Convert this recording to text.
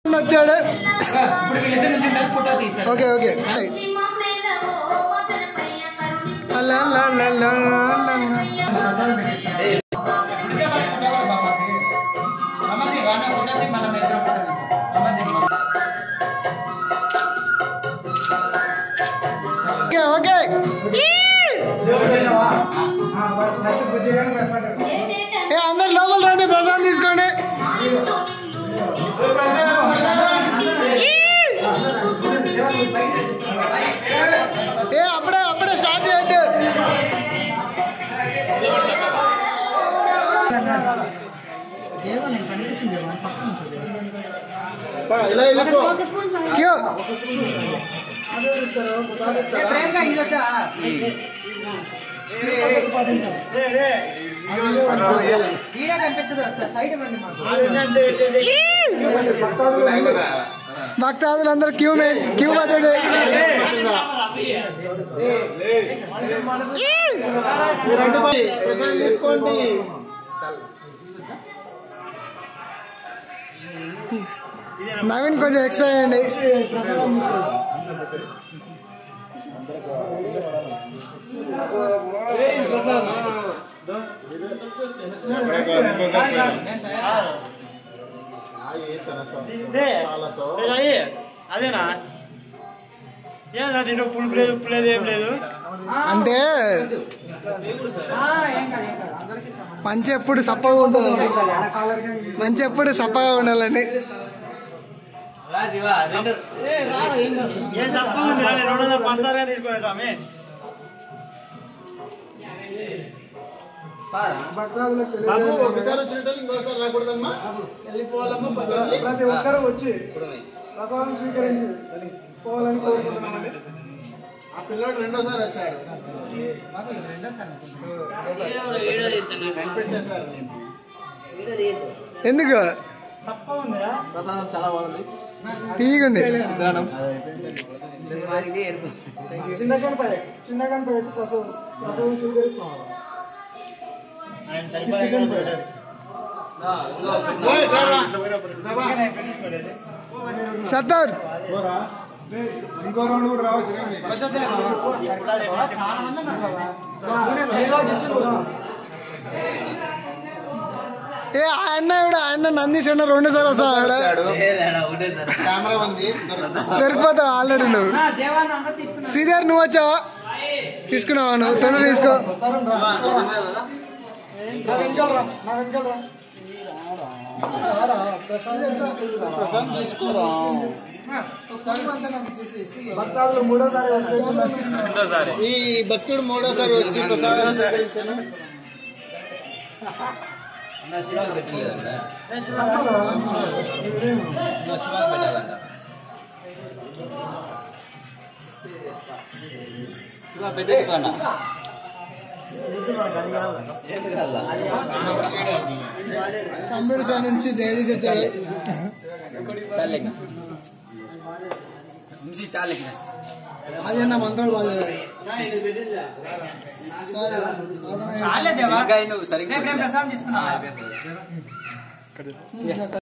వచ్చాడు ఇప్పుడు వీళ్ళిద్దరు నుంచి ఉంటారు ఫోటో తీశారు ఓకే ఓకే లా, లా, లా, లా, లా, లా. ఇంకా మన ఫోటో కూడా బాబాకి అమ్మది వాన ఫోటో తీ మనం ఇద్దరం ఫోటో తీస్తాం అమ్మది ఓకే ఓకే ఏ అందరు లోపల రండి ప్రసాదం తీసుకోండి ఏ అప్పుడే అప్పుడే స్టార్ట్ చేయొద్దు క్యూ భక్తాదులందరూ క్యూ మే- క్యూ పద్ధతి నవీన్ కొంచెం ఎక్స్ట్రా చేయండి అదేనా ఏం అది నువ్వు పులుపు లేదు ఉప్పు లేదు ఏం లేదు అంటే మంచి ఎప్పుడు సప్పగా ఉంటుందండి మంచి ఎప్పుడు సప్పగా ఉండాలండి ఏం సప్ప ఉంది రా, నేను రెండు వందల పంచదారగా తీసుకునే స్వామి బాబు ఒకసారి వచ్చినట్టు ఇంకోసారి రాకూడదమ్మా వెళ్ళిపోవాలమ్మా పక్కకి. ప్రతి ఒక్కరూ వచ్చి ప్రసాదం స్వీకరించి పోవాలని కోరుకుంటున్నామండి ఆ పిల్లోడు రెండోసారి వచ్చాడు పెట్టేశారు ఎందుకు ప్రసాదం చాలా బాగుంది తీగుంది చిన్న కనిపై చిన్న కనిపై ప్రసాదం ప్రసాదం స్వీకరిస్తున్నాం ఆయన సరిపోయాక పెట్టారు. ఇంకా నేను పెట్టేసుకోలేదు. సత్తర్ ఇంకో రౌండ్ కూడా రావచ్చు నీలో ఇచ్చిన ఏ ఆయన కూడా ఆయన నందీష్ అన్న రెండు సార్లు వస్తాడు కెమెరా ఉంది దొరుకుతుంది. దొరికిపోతావు ఆల్రెడీ నువ్వు శ్రీధర్ నువ్వు వచ్చావా తీసుకున్నావా నువ్వు తొందర తీసుకో నా వెనకాల రా నా వెనకాల రా ప్రసాదం తీసుకోరా భక్తాదులు మూడోసారి వచ్చేస్తున్నారు ఈ భక్తుడు మూడోసారి వచ్చి ప్రసాదం స్వీకరించాను కంప్యూటర్ సైడ్ నుంచి జగదీష్ వచ్చాడు అది అన్న మంత్రాలు బాగా చదివాడు. చాలే దేవా రేపు రేపు ప్రసాదం తీసుకున్నా